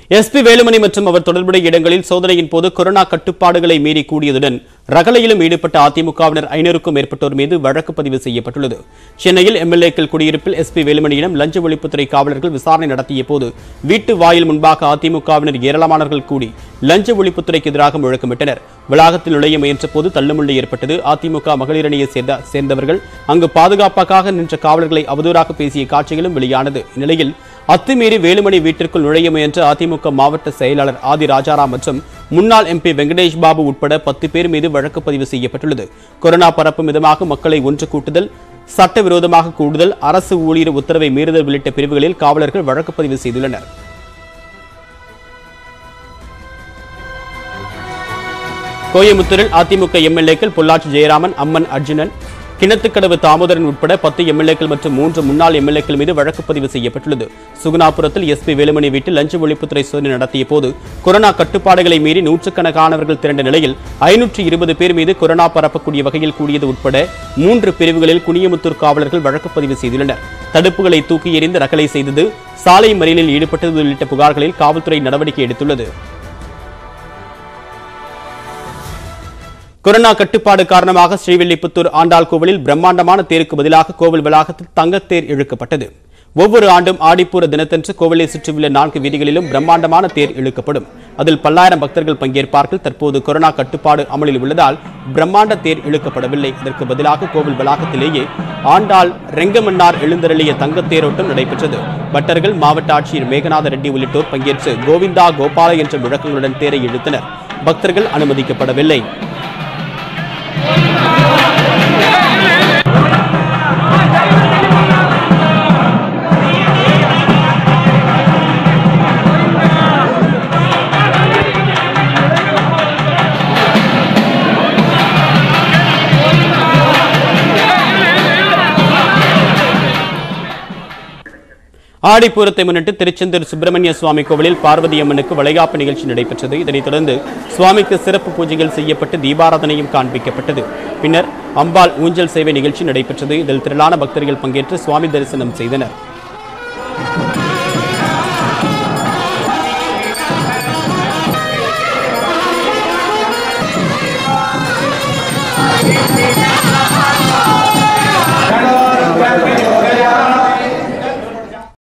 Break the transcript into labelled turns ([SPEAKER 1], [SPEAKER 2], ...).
[SPEAKER 1] SP Velumani மற்றும் அவர் தொடர்புடைய இடங்களில் சோதனையின் போது கொரோனா கட்டுப்பாடுகளை மீறி கூடியதுடன் ரகளையிலும் ஈடுபட்ட அதிமுகவினர் ஐநூறுக்கும் மேற்பட்டோர் மீது வழக்கு பதிவு செய்யப்பட்டுள்ளது சென்னையில் எம்எல்ஏக்கள் குடியிருப்பில் எஸ்பி வேலுமணியிடம் லஞ்ச ஒழிப்புத்துறை காவலர்கள் விசாரணை நடத்திய போது வீட்டு வாயில் முன்பாக அதிமுகவினர் ஏராளமானவர்கள் கூடி லஞ்ச ஒழிப்புத்துறைக்கு எதிராக முழக்கமிட்டனர் வளாகத்தில் நுழைய முயன்ற போது தள்ளுமுள்ளு ஏற்பட்டது அதிமுக மகளிர் அணியை சேர்ந்த சேர்ந்தவர்கள் அங்கு பாதுகாப்பாக நின்ற காவலர்களை அவதூறாக பேசிய காட்சிகளும் வெளியானது இந்நிலையில் அத்துமீறி வேலுமணி வீட்டிற்குள் நுழைய முயன்ற அதிமுக மாவட்ட செயலாளர் ஆதி ராஜாராம் மற்றும் முன்னாள் எம்பி வெங்கடேஷ் பாபு உட்பட பத்து பேர் மீது வழக்கு பதிவு செய்யப்பட்டுள்ளது கொரோனா பரப்பும் விதமாக மக்களை ஒன்று கூட்டுதல் சட்டவிரோதமாக கூடுதல் அரசு ஊழியர் உத்தரவை மீறுதல் உள்ளிட்ட பிரிவுகளில் காவலர்கள் வழக்கு பதிவு செய்துள்ளனர் கோயமுத்தூரில் அதிமுக எம்எல்ஏக்கள் பொள்ளாச்சி ஜெயராமன் அம்மன் அர்ஜுனன் கிணத்துக்கடவு தாமோதரன் உட்பட பத்து எம்எல்ஏக்கள் மற்றும் மூன்று முன்னாள் எம்எல்ஏக்கள் மீது வழக்கு பதிவு செய்யப்பட்டுள்ளது சுகுணாபுரத்தில் எஸ்பி வேலுமணி வீட்டில் லஞ்ச ஒழிப்புத்துறை சோதனை நடத்திய போது கொரோனா கட்டுப்பாடுகளை மீறி நூற்றுக்கணக்கானவர்கள் திரண்ட நிலையில் ஐநூற்று இருபது பேர் மீது கொரோனா பரப்பக்கூடிய வகையில் கூடியது உட்பட மூன்று பிரிவுகளில் குனியமுத்தூர் காவலர்கள் வழக்கு பதிவு செய்துள்ளனர் தடுப்புகளை தூக்கி எறிந்து ரகளை செய்தது சாலை மறியலில் ஈடுபட்டது உள்ளிட்ட புகார்களில் காவல்துறை நடவடிக்கை எடுத்துள்ளது கொரோனா கட்டுப்பாடு காரணமாக ஸ்ரீவில்லிபுத்தூர் ஆண்டாள் கோவிலில் பிரம்மாண்டமான தேருக்கு பதிலாக கோவில் வளாகத்தில் தங்கத்தேர் இழுக்கப்பட்டது ஒவ்வொரு ஆண்டும் ஆடிப்பூர தினத்தன்று கோவிலை சுற்றியுள்ள நான்கு வீதிகளிலும் பிரம்மாண்டமான தேர் இழுக்கப்படும் அதில் பல்லாயிரம் பக்தர்கள் பங்கேற்பார்கள் தற்போது கொரோனா கட்டுப்பாடு அமலில் உள்ளதால் பிரம்மாண்ட தேர் இழுக்கப்படவில்லை இதற்கு பதிலாக கோவில் வளாகத்திலேயே ஆண்டாள் ரெங்கமன்னார் எழுந்தருளிய தங்கத்தேரோட்டம் நடைபெற்றது பட்டர்கள் மாவட்ட ஆட்சியர் மேகநாத ரெட்டி உள்ளிட்டோர் பங்கேற்று கோவிந்தா கோபால என்ற முழக்கங்களுடன் தேரை இழுத்தனர் பக்தர்கள் அனுமதிக்கப்படவில்லை ஆடிப்பூரத்தை முன்னிட்டு திருச்செந்தூர் சுப்பிரமணிய சுவாமி கோவிலில் பார்வதி அம்மனுக்கு வளைகாப்பு நிகழ்ச்சி நடைபெற்றது இதனைத் தொடர்ந்து சுவாமிக்கு சிறப்பு பூஜைகள் செய்யப்பட்டு தீபாராதனையும் காண்பிக்கப்பட்டது பின்னர் அம்பாள் ஊஞ்சல் சேவை நிகழ்ச்சி நடைபெற்றது இதில் திரளான பக்தர்கள் பங்கேற்று சுவாமி தரிசனம் செய்தனர்